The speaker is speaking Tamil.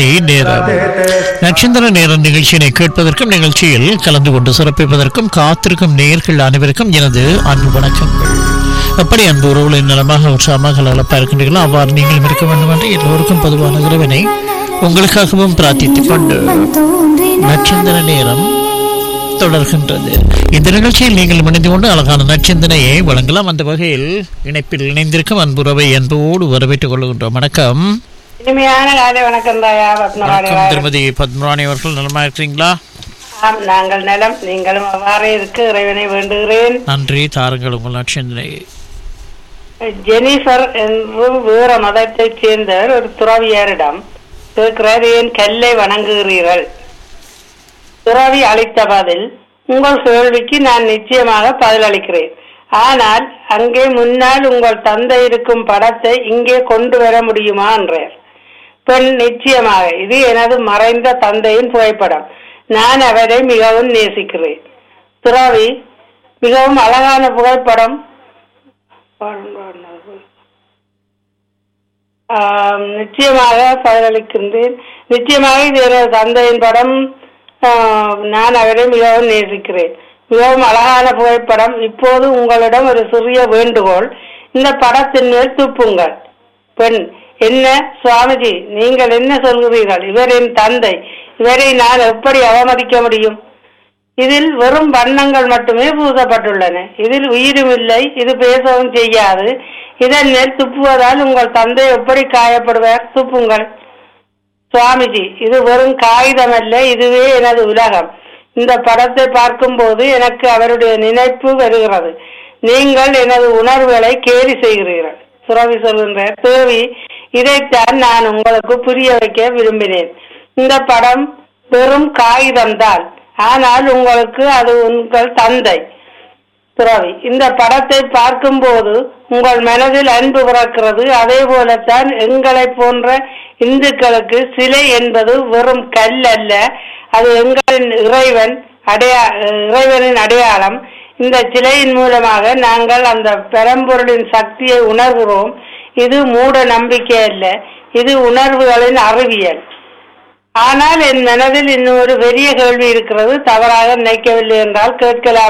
நேரம் நட்சத்திர நேர நிகழ்ச்சியினை கேட்பதற்கும் நிகழ்ச்சியில் கலந்து கொண்டு சிறப்பிப்பதற்கும் காத்திருக்கும் நேர்கள் அனைவருக்கும் எனது அன்பு வணக்கங்கள் எப்படி அன்பு உறவுகளின் நலமாக உற்சாகமாக நலப்பா இருக்கின்றீர்களோ அவ்வாறு நீங்களும் இருக்க வேண்டும் என்று எல்லோருக்கும் பொதுவான இறைவனை உங்களுக்காகவும் பிரார்த்தித்துக் கொண்டு நட்சத்திர நேரம் தொடர்கின்றது இந்த நிகழ்ச்சியில் நீங்கள் இணைந்து கொண்டு அழகான நட்சத்திரையை வழங்கலாம் அந்த வகையில் இணைப்பில் இணைந்திருக்கும் அன்புறவை அன்போடு வரவேற்றுக் கொள்கின்றோம் வணக்கம் இனிமையான காலை வணக்கம் தாயா பத்மராணி வணக்கம் திருமதி பத்மராணி அவர்கள் நலமா இருக்கிறீங்களா ஆம் நாங்கள் நலம் நீங்களும் அவ்வாறே இருக்கு இறைவனை வேண்டுகிறேன் நன்றி தாருங்கள் உங்கள் நட்சத்திரை ஜெனிஃபர் என்று வேற மதத்தைச் சேர்ந்தவர் ஒரு துறவியாரிடம் கேட்கிறார் ஏன் கல்லை வணங்குகிறீர்கள் துறவி அளித்த பதில் உங்கள் கேள்விக்கு நான் நிச்சயமாக பதிலளிக்கிறேன் ஆனால் அங்கே முன்னால் உங்கள் தந்தை இருக்கும் படத்தை இங்கே கொண்டு வர முடியுமா என்றார் பெண் நிச்சயமாக இது எனது மறைந்த தந்தையின் புகைப்படம் நான் அவரை மிகவும் நேசிக்கிறேன் துறவி மிகவும் அழகான புகைப்படம் ஆம், நிச்சயமாக பதிலளிக்கின்றேன் நிச்சயமாக இது எனது தந்தையின் படம் ஆம், நான் அவரை மிகவும் நேசிக்கிறேன் மிகவும் அழகான புகைப்படம் இப்போது உங்களிடம் ஒரு சிறிய வேண்டுகோள் இந்த படத்தின் மேல் துப்புங்கள் பெண் என்ன சுவாமிஜி நீங்கள் என்ன சொல்கிறீர்கள் இவர் என் தந்தை இவரை நான் எப்படி அவமதிக்க முடியும் இதில் வெறும் வண்ணங்கள் மட்டுமே பூசப்பட்டுள்ளன இதில் உயிரும் இல்லை இது பேசவும் செய்யாது இதன் மேல் துப்புவதால் உங்கள் தந்தை எப்படி காயப்படுவார் துப்புங்கள் சுவாமிஜி இது வெறும் காகிதம் அல்ல இதுவே எனது உலகம் இந்த படத்தை பார்க்கும்போது எனக்கு அவருடைய நினைப்பு வருகிறது நீங்கள் எனது உணர்வுகளை கேலி செய்கிறீர்கள் சுரவி சொல்கின்றார் தேவி இதைத்தான் நான் உங்களுக்கு புரிய வைக்க விரும்பினேன் இந்த படம் வெறும் காகிதம்தான் ஆனால் உங்களுக்கு அது உங்கள் தந்தை துறவி இந்த படத்தை பார்க்கும்போது உங்கள் மனதில் அன்பு பிறக்கிறது அதே போலத்தான் எங்களை போன்ற இந்துக்களுக்கு சிலை என்பது வெறும் கல் அல்ல அது எங்களின் இறைவன் அடையா இறைவனின் அடையாளம் இந்த சிலையின் மூலமாக நாங்கள் அந்த பெரம்பொருளின் சக்தியை உணர்கிறோம் இது மூட நம்பிக்கை அல்ல இது உணர்வுகளின் அறிவியல் ஆனால் என் மனதில் இன்னும் ஒரு பெரிய கேள்வி இருக்கிறது தவறாக நினைக்கவில்லை என்றால் கேட்கலாம்